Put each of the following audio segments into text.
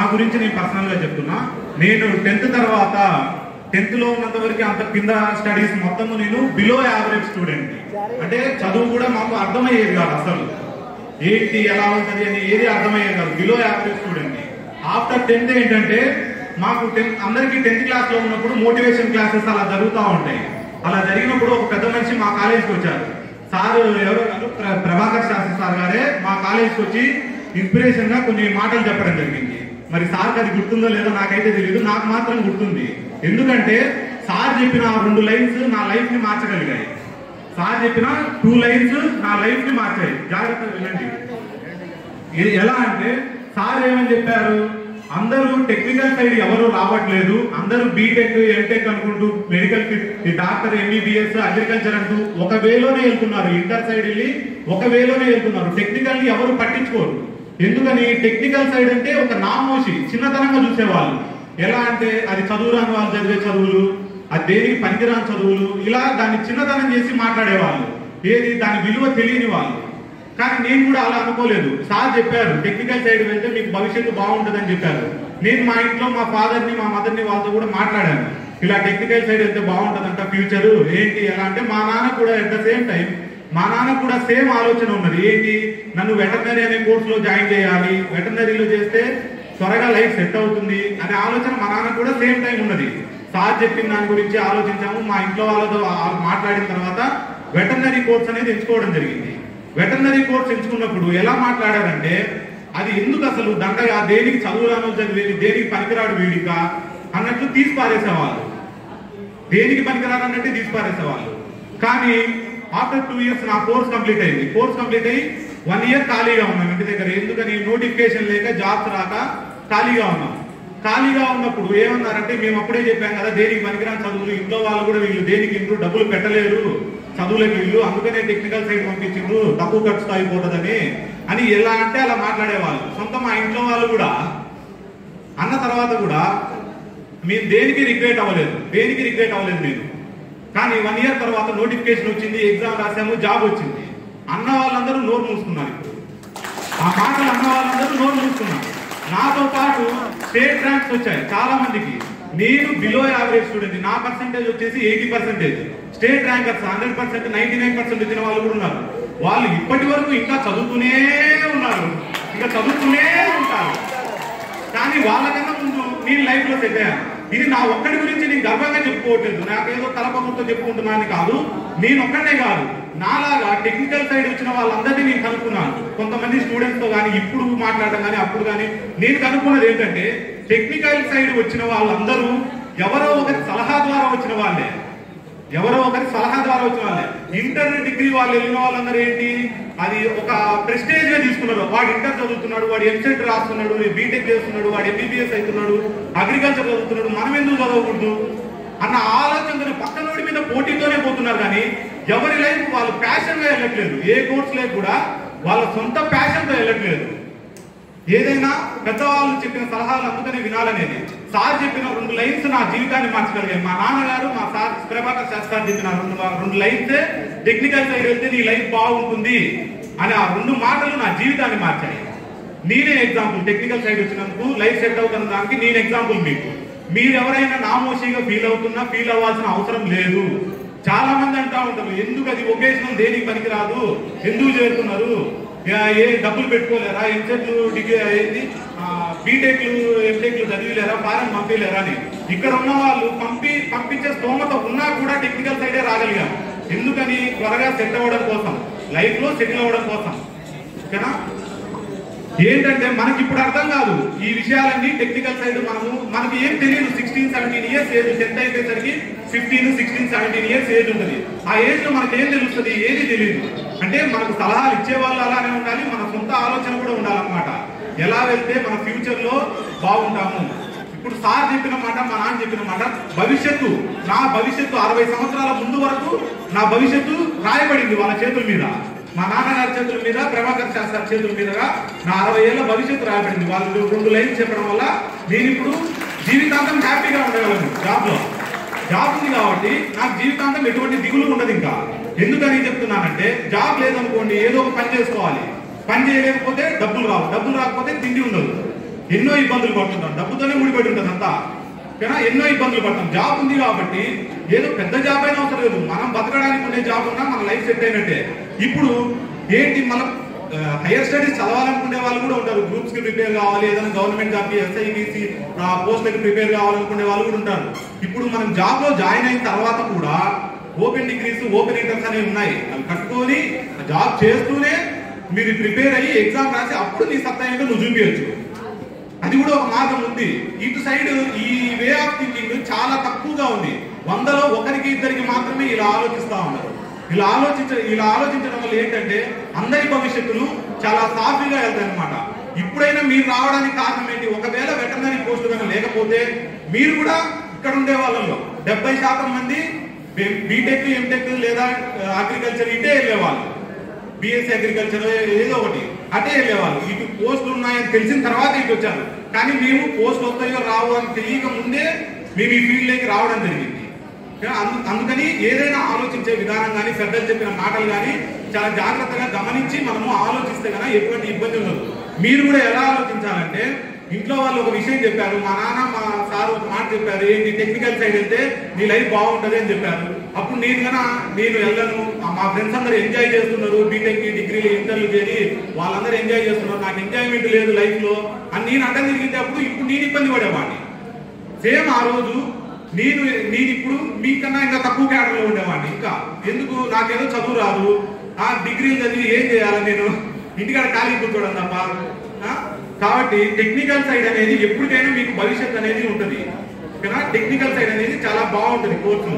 గురించి నేను పర్సనల్ గా చెప్తున్నా నేను టెన్త్ తర్వాత టెన్త్ లో ఉన్నంత వరకు అంత కింద స్టడీస్ మొత్తం నేను బిలో యావరేజ్ స్టూడెంట్ అంటే చదువు కూడా మాకు అర్థమయ్యేది కాదు అసలు ఏంటి ఎలా ఉంటది అని ఏది అర్థమయ్యేది కాదు below average student after tenth ఏంటంటే మాకు టెన్త్ అందరికి టెన్త్ క్లాస్ లో ఉన్నప్పుడు మోటివేషన్ క్లాసెస్ అలా జరుగుతూ ఉంటాయి అలా జరిగినప్పుడు ఒక పెద్ద మనిషి మా కాలేజీకి వచ్చారు సార్ ఎవరో కాదు, ప్ర- ప్రభాకర్ శాస్త్రి సార్ గారే మా కాలేజీకి వచ్చి ఇన్స్పిరేషన్ గా కొన్ని మాటలు చెప్పడం జరిగింది మరి సార్కి అది గుర్తుందో లేదో నాకైతే తెలియదు నాకు మాత్రం గుర్తుంది ఎందుకంటే సార్ చెప్పిన ఆ రెండు లైన్స్ నా లైఫ్ ని మార్చగలిగాయి సార్ చెప్పిన టూ లైన్స్ నా లైఫ్ ని మార్చాయి జాగ్రత్తగా వినండి ఇది ఎలా అంటే సార్ ఏమని చెప్పారు అందరూ టెక్నికల్ సైడ్ ఎవరు రావట్లేదు అందరూ బీటెక్ ఎంటెక్ అనుకుంటూ మెడికల్ ఈ డాక్టర్ ఎంబీబీఎస్ అగ్రికల్చర్ అంటూ ఒక వేలోనే వెళ్తున్నారు ఇంటర్ సైడ్ వెళ్ళి ఒక వేలోనే వెళ్తున్నారు టెక్నికల్ ని ఎవరు పట్టించుకోరు ఎందుకని టెక్నికల్ సైడ్ అంటే ఒక నామోషి చిన్నతనంగా చూసేవాళ్ళు ఎలా అంటే అది చదువు రాని వాళ్ళు చదివే చదువులు అది దేనికి పనికిరాని చదువులు ఇలా దాన్ని చిన్నతనం చేసి మాట్లాడేవాళ్ళు ఏది దాని విలువ తెలియని వాళ్ళు కానీ నేను కూడా అలా అనుకోలేదు సార్ చెప్పారు టెక్నికల్ సైడ్ వెళ్తే మీకు భవిష్యత్తు బాగుంటుందని చెప్పారు నేను మా ఇంట్లో మా ఫాదర్ ని మా మదర్ ని వాళ్ళతో కూడా మాట్లాడాను ఇలా టెక్నికల్ సైడ్ వెళ్తే బాగుంటుందంట ఫ్యూచర్ ఏంటి ఎలా అంటే మా నాన్న కూడా ఎట్ ద సేమ్ టైం మా నాన్న కూడా సేమ్ ఆలోచన ఉన్నది ఏంటి నన్ను వెటర్నరీ అనే కోర్సులో జాయిన్ చేయాలి వెటర్నరీలో చేస్తే త్వరగా లైఫ్ సెట్ అవుతుంది అనే ఆలోచన మా నాన్న కూడా సేమ్ టైం ఉన్నది సార్ చెప్పిన దాని గురించి ఆలోచించాము మా ఇంట్లో వాళ్ళతో ఆ- మాట్లాడిన తర్వాత వెటర్నరీ కోర్స్ అనేది ఎంచుకోవడం జరిగింది వెటర్నరీ కోర్స్ ఎంచుకున్నప్పుడు ఎలా మాట్లాడారంటే అది ఎందుకు అసలు దండగా దేనికి చదువు రాను చదివేది దేనికి పనికిరాడు వీడిక అన్నట్లు తీసి పారేసేవాళ్ళు దేనికి పనికిరాను అన్నట్టు తీసి పారేసేవాళ్ళు కానీ ఆఫ్టర్ టూ ఇయర్స్ నా కోర్స్ కంప్లీట్ అయింది కోర్స్ కంప్లీట్ అయ్యి వన్ ఇయర్ ఖాళీగా ఉన్నాం ఇంటి దగ్గర ఎందుకని నోటిఫికేషన్ లేక జాబ్స్ రాక ఖాళీగా ఉన్నాం ఖాళీగా ఉన్నప్పుడు ఏమన్నారంటే మేము అప్పుడే చెప్పాం కదా దేనికి పనికిరాని చదువులు ఇంట్లో వాళ్ళు కూడా వీళ్ళు దేనికి ఇంట్లో డబ్బులు పెట్టలేరు చదువులకు వీళ్ళు అందుకనే టెక్నికల్ సైడ్ పంపించిండ్రు తక్కువ ఖర్చుతో అయిపోతుందని అని ఎలా అంటే అలా మాట్లాడేవాళ్ళు సొంత మా ఇంట్లో వాళ్ళు కూడా అన్న తర్వాత కూడా మేము దేనికి రిగ్రెట్ అవ్వలేదు దేనికి రిగ్రెట్ అవ్వలేదు నేను కానీ వన్ ఇయర్ తర్వాత నోటిఫికేషన్ వచ్చింది ఎగ్జామ్ రాసాము జాబ్ వచ్చింది అన్న వాళ్ళందరూ నోరు మూసుకున్నారు ఇప్పుడు ఆ మాటలు అన్న వాళ్ళందరూ నోరు మూసుకున్నారు నాతో పాటు స్టేట్ ర్యాంక్స్ వచ్చాయి చాలా మందికి నేను బిలో యావరేజ్ స్టూడెంట్ నా పర్సెంటేజ్ వచ్చేసి eighty percentage state rankers hundred percent ninety nine percent వచ్చిన వాళ్ళు కూడా ఉన్నారు వాళ్ళు ఇప్పటి వరకు ఇంకా చదువుతూనే ఉన్నారు ఇంకా చదువుతూనే ఉంటారు కానీ వాళ్ళకన్నా ముందు నేను లైఫ్ లో సెట్ అయ్యాను ఇది నా ఒక్కడి గురించి నేను గర్వంగా చెప్పుకోవట్లేదు నాకేదో తలపొక్కతో చెప్పుకుంటున్నాను కాదు నేను ఒక్కడే కాదు నాలాగా టెక్నికల్ సైడ్ వచ్చిన వాళ్ళందరినీ నేను కనుక్కున్నాను కొంతమంది స్టూడెంట్స్ తో కానీ ఇప్పుడు మాట్లాడడం కానీ అప్పుడు కానీ నేను కనుక్కున్నది ఏంటంటే టెక్నికల్ సైడ్ వచ్చిన వాళ్ళందరూ ఎవరో ఒకరి సలహా ద్వారా వచ్చిన వాళ్ళే ఎవరో ఒకరి సలహా ద్వారా వచ్చిన వాళ్ళే ఇంటర్ డిగ్రీ వాళ్ళు వెళ్ళిన వాళ్ళందరూ ఏంటి అది ఒక ప్రెస్టేజ్ గా తీసుకున్నారు వాడు ఇంటర్ చదువుతున్నాడు వాడు ఎంసెట్ రాస్తున్నాడు బీటెక్ చేస్తున్నాడు వాడు ఎంబీబీఎస్ అవుతున్నాడు అగ్రికల్చర్ చదువుతున్నాడు మనం ఎందుకు చదవకూడదు అన్న ఆలోచన పక్కనోడి మీద పోటీతోనే పోతున్నారు కానీ ఎవరి లైఫ్ వాళ్ళు ప్యాషన్ గా వెళ్ళట్లేదు ఏ కోర్స్ లేక కూడా వాళ్ళ సొంత ప్యాషన్ తో వెళ్ళట్లేదు ఏదైనా పెద్దవాళ్ళు చెప్పిన సలహాలు అందుకనే వినాలనేది సార్ చెప్పిన రెండు లైన్స్ నా జీవితాన్ని మార్చగలిగాయి మా నాన్నగారు మా సార్ ప్రభాకర్ శాస్త్రి గారు చెప్పిన రెండు రెండు లైన్స్ టెక్నికల్ సైడ్ వెళ్తే నీ లైఫ్ బాగుంటుంది అని ఆ రెండు మాటలు నా జీవితాన్ని మార్చాయి నేనే ఎగ్జాంపుల్ టెక్నికల్ సైడ్ వచ్చినందుకు లైఫ్ సెట్ అవుతున్న దానికి నేను ఎగ్జాంపుల్ మీకు మీరు ఎవరైనా నామోషిగా ఫీల్ అవుతున్నా ఫీల్ అవ్వాల్సిన అవసరం లేదు చాలా మంది అంటా ఉంటారు ఎందుకు అది ఒకేషనల్ దేనికి పనికిరాదు ఎందుకు చేరుతున్నారు ఏ- ఏ డబ్బులు పెట్టుకోలేరా ఎంసెట్లు డిగ్రీ ఏంది బీటెక్లు ఎంటెక్లు చదివిలేరా ఫారెన్ పంపించలేరా అని ఇక్కడ ఉన్న వాళ్ళు పంపి పంపించే స్తోమత ఉన్నా కూడా టెక్నికల్ సైడే రాగలిగాం ఎందుకని త్వరగా సెట్ అవ్వడం కోసం లైఫ్ లో సెటిల్ అవ్వడం కోసం ఓకేనా ఏంటంటే మనకి ఇప్పుడు అర్థం కాదు ఈ విషయాలన్నీ టెక్నికల్ సైడ్ మనము మనకి ఏం తెలియదు sixteen seventeen years age tenth అయిపోయేసరికి fifteen sixteen seventeen years age ఉంటుంది ఆ ఏజ్ లో మనకి ఏం తెలుస్తుంది ఏది తెలియదు అంటే మనకు సలహాలు ఇచ్చే వాళ్ళు అలానే ఉండాలి మన సొంత ఆలోచన కూడా ఉండాలన్నమాట ఎలా వెళ్తే మన ఫ్యూచర్ లో బాగుంటాము ఇప్పుడు సార్ చెప్పిన మాట మా నాన్న చెప్పిన మాట భవిష్యత్తు నా భవిష్యత్తు అరవై సంవత్సరాల ముందు వరకు నా భవిష్యత్తు రాయబడింది వాళ్ళ చేతుల మీద మా నాన్నగారి చేతుల మీద ప్రభాకర్ శాస్త్రి చేతుల మీదుగా నా అరవై ఏళ్ళ భవిష్యత్తు రాయబడింది వాళ్ళు రెండు లైన్స్ చెప్పడం వల్ల నేను ఇప్పుడు జీవితాంతం హ్యాపీగా ఉండగలను జాబ్ లో జాబ్ ఉంది కాబట్టి నాకు జీవితాంతం ఎటువంటి దిగులు ఉండదు ఇంకా ఎందుకని చెప్తున్నానంటే జాబ్ లేదనుకోండి ఏదో ఒక పని చేసుకోవాలి పని చేయలేకపోతే డబ్బులు రావు డబ్బులు రాకపోతే తిండి ఉండదు ఎన్నో ఇబ్బందులు పడుతుంటాం డబ్బుతోనే ముడిపడి ఉంటుంది అంతా కానీ ఎన్నో ఇబ్బందులు పడతాం జాబ్ ఉంది కాబట్టి ఏదో పెద్ద జాబ్ అయినా అవసరం లేదు మనం బతకడానికి ఉండే జాబ్ ఉన్నా మన లైఫ్ సెట్ అయినట్టే ఇప్పుడు ఏంటి మనం హైయర్ స్టడీస్ చదవాలనుకునే వాళ్ళు కూడా ఉంటారు గ్రూప్స్ కి ప్రిపేర్ కావాలి ఏదైనా గవర్నమెంట్ జాబ్ కి ఎస్ఐకి పోస్ట్లకి ప్రిపేర్ కావాలనుకునే వాళ్ళు కూడా ఉంటారు ఇప్పుడు మనం జాబ్ లో జాయిన్ అయిన తర్వాత కూడా ఓపెన్ డిగ్రీస్ ఓపెన్ ఇంటర్స్ అనేవి ఉన్నాయి అవి కట్టుకొని జాబ్ చేస్తూనే మీరు ప్రిపేర్ అయ్యి ఎగ్జామ్ రాసి అప్పుడు నీ సత్తా ఏంటో నువ్వు చూపించచ్చు అది కూడా ఒక మార్గం ఉంది ఇటు సైడ్ ఈ వే ఆఫ్ థింకింగ్ చాలా తక్కువగా ఉంది వందలో ఒకరికి ఇద్దరికి మాత్రమే ఇలా ఆలోచిస్తా ఉన్నారు ఇలా ఆలోచించ ఇలా ఆలోచించడం వల్ల ఏంటంటే అందరి భవిష్యత్తులు చాలా సాఫీగా వెళ్తాయి అనమాట ఇప్పుడైనా మీరు రావడానికి కారణం ఏంటి ఒకవేళ వెటర్నరీ పోస్టులు కనుక లేకపోతే మీరు కూడా ఇక్కడ ఉండే వాళ్ళలో డెబ్బై శాతం మంది బీటెక్ ఎంటెక్ లేదా అగ్రికల్చర్ ఇటే వెళ్ళేవాళ్ళు బిఎస్సీ అగ్రికల్చర్ ఏదో ఒకటి అటే వెళ్ళేవాళ్ళు ఇటు పోస్టులు ఉన్నాయని తెలిసిన తర్వాత ఇటు వచ్చారు కానీ మేము పోస్టులు వస్తాయో రావు అని తెలియక ముందే మేము ఈ ఫీల్డ్ లోకి రావడం జరిగింది అందు- అందుకని ఏదైనా ఆలోచించే విధానం కానీ పెద్దలు చెప్పిన మాటలు కానీ చాలా జాగ్రత్తగా గమనించి మనము ఆలోచిస్తే కనుక ఎటువంటి ఇబ్బంది ఉండదు మీరు కూడా ఎలా ఆలోచించాలంటే ఇంట్లో వాళ్ళు ఒక విషయం చెప్పారు మా నాన్న మా సార్ ఒక మాట చెప్పారు ఏంటి టెక్నికల్ సైడ్ వెళ్తే నీ లైఫ్ బాగుంటది అని చెప్పారు అప్పుడు నేను కన్నా నేను వెళ్ళను ఆ మా ఫ్రెండ్స్ అందరూ ఎంజాయ్ చేస్తున్నారు బీటెక్ డిగ్రీలు ఇంటర్లు చేరి వాళ్ళందరూ ఎంజాయ్ చేస్తున్నారు నాకు ఎంజాయ్మెంట్ లేదు లైఫ్ లో అని నేను అడ్డం తిరిగితే అప్పుడు ఇప్పుడు నేను ఇబ్బంది పడేవాడిని సేమ్ ఆ రోజు నేను నేను ఇప్పుడు మీకన్నా ఇంకా తక్కువ క్యాడర్లో ఉండేవాడిని ఇంకా ఎందుకు నాకేదో చదువు రాదు ఆ డిగ్రీలు చదివి ఏం చేయాలి నేను ఇంటికాడ ఖాళీ కూర్చోవడం తప్ప ఆ? కాబట్టి టెక్నికల్ సైడ్ అనేది ఎప్పటికైనా మీకు భవిష్యత్ అనేది ఉంటుంది ఓకేనా టెక్నికల్ సైడ్ అనేది చాలా బాగుంటుంది కోర్సు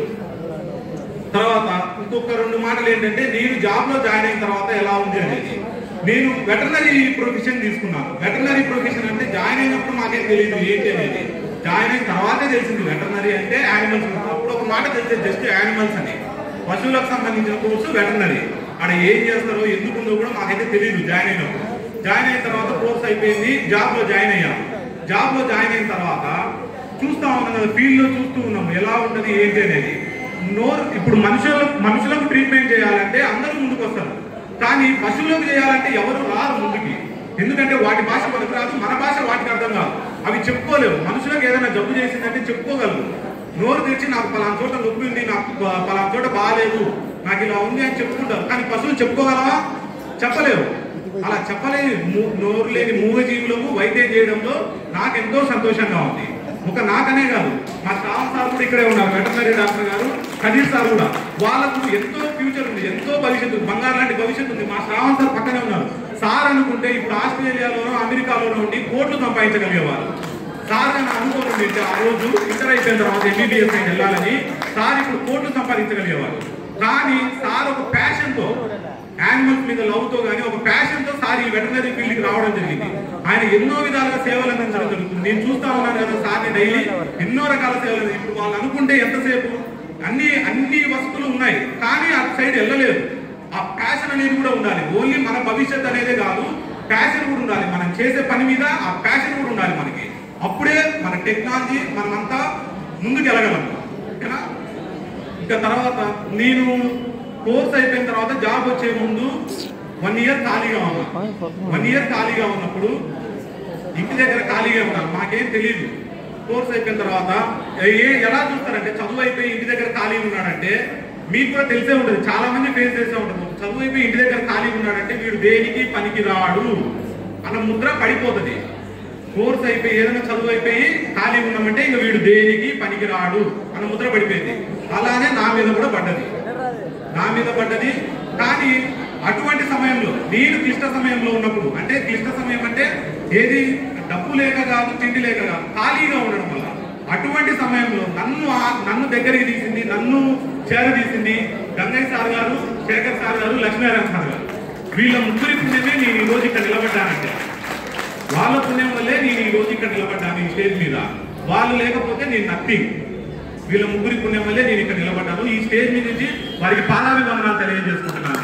తర్వాత ఇంకొక రెండు మాటలు ఏంటంటే నేను జాబ్ లో జాయిన్ అయిన తర్వాత ఎలా ఉంది అనేది నేను వెటర్నరీ ప్రొఫెషన్ తీసుకున్నాను వెటర్నరీ ప్రొఫెషన్ అంటే జాయిన్ అయినప్పుడు మాకేం తెలియదు ఏంటి అనేది జాయిన్ అయిన తర్వాతే తెలిసింది వెటర్నరీ అంటే యానిమల్స్ అప్పుడు ఒక మాట తెలిసే జస్ట్ యానిమల్స్ అని పశువులకు సంబంధించిన కోర్సు వెటర్నరీ అక్కడ ఏం చేస్తారో ఎందుకుందో కూడా మాకైతే తెలియదు జాయిన్ అయినప్పుడు జాయిన్ అయిన తర్వాత కోర్స్ అయిపోయింది జాబ్ లో జాయిన్ అయ్యాము జాబ్ లో జాయిన్ అయిన తర్వాత చూస్తా ఉన్నాం కదా ఫీల్డ్ లో చూస్తూ ఉన్నాము ఎలా ఉంటది ఏంటి అనేది నోరు ఇప్పుడు మనుషులకు మనుషులకు ట్రీట్మెంట్ చేయాలంటే అందరూ ముందుకు వస్తారు కానీ పశువులకు చేయాలంటే ఎవరు రారు ముందుకి ఎందుకంటే వాటి భాష మనకు రాదు మన భాష వాటికి అర్థం కాదు అవి చెప్పుకోలేవు మనుషులకు ఏదైనా జబ్బు చేసిందంటే చెప్పుకోగలరు నోరు తెరిచి నాకు పలానా చోట నొప్పి ఉంది నాకు ప- పలానా చోట బాగాలేదు నాకు ఇలా ఉంది అని చెప్పుకుంటారు కానీ పశువులు చెప్పుకోగలవా చెప్పలేవు అలా చెప్పలేని మూ- నోరు లేని మూగజీవులకు వైద్యం చేయడంలో నాకు ఎంతో సంతోషంగా ఉంది ఒక నాకనే కాదు మా శ్రావణ్ సార్ కూడా ఇక్కడే ఉన్నారు వెటర్నరీ డాక్టర్ గారు కదీర్ సార్ కూడా వాళ్ళకు ఎంతో ఫ్యూచర్ ఉంది ఎంతో భవిష్యత్తు ఉంది. బంగారు లాంటి భవిష్యత్తు ఉంది మా శ్రావణ్ సార్ పక్కనే ఉన్నారు సార్ అనుకుంటే ఇప్పుడు ఆస్ట్రేలియాలోనో అమెరికాలోనో ఉండి కోట్లు సంపాదించగలిగేవారు సార్ అని అనుకోని ఉంటే ఆ రోజు ఇంటర్ అయిపోయిన తర్వాత ఎంబీబీఎస్ వెళ్ళాలని సార్ ఇప్పుడు కోట్లు సంపాదించగలిగేవారు కానీ సార్ ఒక ప్యాషన్ తో యానిమల్స్ మీద లవ్ తో కానీ ఒక ప్యాషన్ తో సార్ ఈ వెటనరీ ఫీల్డ్ కి రావడం జరిగింది ఆయన ఎన్నో విధాలుగా సేవలు అందించడం జరుగుతుంది నేను చూస్తా ఉన్నాను కదా సార్ని డైలీ ఎన్నో రకాల సేవలు ఇప్పుడు వాళ్ళు అనుకుంటే ఎంతసేపు అన్ని అన్ని వస్తువులు ఉన్నాయి కానీ అటు సైడ్ వెళ్ళలేదు ఆ ప్యాషన్ అనేది కూడా ఉండాలి ఓన్లీ మన భవిష్యత్ అనేదే కాదు ప్యాషన్ కూడా ఉండాలి మనం చేసే పని మీద ఆ ప్యాషన్ కూడా ఉండాలి మనకి అప్పుడే మన టెక్నాలజీ మనమంతా ముందుకు వెళ్ళగలం ఓకేనా ఇంకా తర్వాత నేను కోర్స్ అయిపోయిన తర్వాత జాబ్ వచ్చే ముందు వన్ ఇయర్ ఖాళీగా ఉన్నా వన్ ఇయర్ ఖాళీగా ఉన్నప్పుడు ఇంటి దగ్గర ఖాళీగా ఉన్నాను మాకేం తెలియదు కోర్స్ అయిపోయిన తర్వాత ఏ ఎలా చూస్తారంటే చదువు అయిపోయి ఇంటి దగ్గర ఖాళీగా ఉన్నాడంటే మీకు కూడా తెలిసే ఉంటుంది చాలా మంది ఫేస్ చేసే ఉంటుంది చదువు అయిపోయి ఇంటి దగ్గర ఖాళీగా ఉన్నాడంటే వీడు దేనికి పనికి రాడు అన్న ముద్ర పడిపోతుంది కోర్స్ అయిపోయి ఏదైనా చదువు అయిపోయి ఖాళీ ఉన్నామంటే ఇంకా వీడు దేనికి పనికి రాడు అన్న ముద్ర పడిపోయింది అలానే నా మీద కూడా పడ్డది నా మీద పడ్డది కానీ అటువంటి సమయంలో నేను క్లిష్ట సమయంలో ఉన్నప్పుడు అంటే క్లిష్ట సమయం అంటే ఏది డబ్బు లేక కాదు తిండి లేక కాదు ఖాళీగా ఉండడం వల్ల అటువంటి సమయంలో నన్ను ఆ- నన్ను దగ్గరికి తీసింది నన్ను చేరదీసింది గంగయ్య సార్ గారు శేఖర్ సార్ గారు లక్ష్మీనారాయణ సార్ గారు వీళ్ళ ముగ్గురి పుణ్యమే నేను ఈ రోజు ఇక్కడ నిలబడ్డానంటే వాళ్ళ పుణ్యం వల్లే నేను ఈ రోజు ఇక్కడ నిలబడ్డాను ఈ స్టేజ్ మీద వాళ్ళు లేకపోతే నేను నథింగ్ వీళ్ళ ముగ్గురి పుణ్యం వల్లే నేను ఇక్కడ నిలబడ్డాను ఈ స్టేజ్ మీద నుంచి వారికి పాదాభివందనాలు తెలియజేసుకుంటున్నాను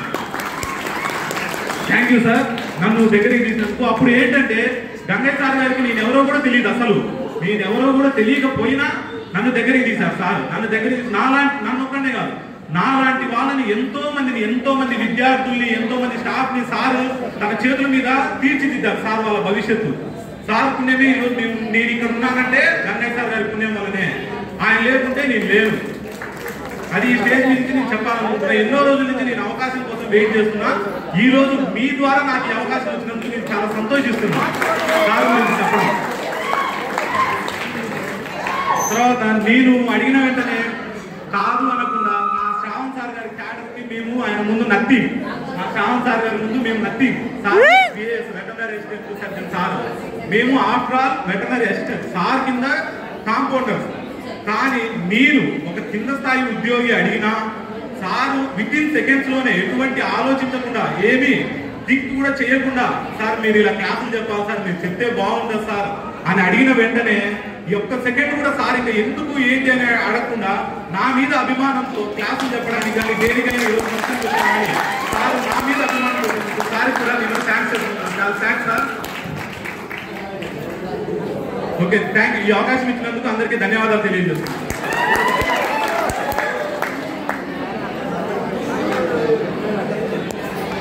థ్యాంక్ యూ సార్ నన్ను దగ్గరికి తీసినందుకు అప్పుడు ఏంటంటే గంగయ్య సార్ గారికి నేను ఎవరో కూడా తెలియదు అసలు నేను ఎవరో కూడా తెలియకపోయినా నన్ను దగ్గరికి తీశారు సార్ నన్ను దగ్గరికి నాలాంటి నన్ను ఒక్కనే కాదు నాలాంటి వాళ్ళని ఎంతో మందిని ఎంతో మంది విద్యార్థుల్ని ఎంతో మంది స్టాఫ్ ని సార్ తన చేతుల మీద తీర్చిదిద్దారు సార్ వాళ్ళ భవిష్యత్తు సార్ పుణ్యమే ఈరోజు నేను నేను ఇక్కడ ఉన్నానంటే గంగయ్య సార్ గారి పుణ్యం వల్లనే ఆయన లేకుంటే నేను లేను అది ఈ స్టేజ్ నుంచి నేను చెప్పాలనుకుంటున్నా ఎన్నో రోజుల నుంచి నేను అవకాశం కోసం వెయిట్ చేస్తున్నా ఈ రోజు మీ ద్వారా నాకు ఈ అవకాశం వచ్చినందుకు నేను చాలా సంతోషిస్తున్నా సార్ గురించి చెప్పడం తర్వాత నేను అడిగిన వెంటనే కాదు అనకుండా మా శ్రావణ్ సార్ గారి క్యాడర్ కి మేము ఆయన ముందు నత్తి మా శ్రావణ్ సార్ గారి ముందు మేము నత్తి sir veterinary assistant surgeon sir మేము after all veterinary assistant sir కింద కాంపౌండర్ కానీ మీరు ఒక కింద స్థాయి ఉద్యోగి అడిగినా సారు విత్ ఇన్ సెకండ్స్ లోనే ఎటువంటి ఆలోచించకుండా ఏమి థింక్ కూడా చేయకుండా సార్ మీరు ఇలా క్లాసులు చెప్పాలి సార్ మీరు చెప్తే బాగుంటుంది సార్ అని అడిగిన వెంటనే ఈ ఒక్క సెకండ్ కూడా సార్ ఇంకా ఎందుకు ఏంటి అని అడగకుండా నా మీద అభిమానంతో క్లాసులు చెప్పడానికి కానీ దేనికైనా ఈరోజు మొత్తం చెప్పడానికి సార్ నా మీద అభిమానంతో సార్ కూడా నేను థ్యాంక్స్ చెప్తున్నాను చాలా థ్యాంక్స్ సార్ ఓకే థ్యాంక్ ఈ అవకాశం ఇచ్చినందుకు అందరికీ ధన్యవాదాలు తెలియజేస్తున్నాను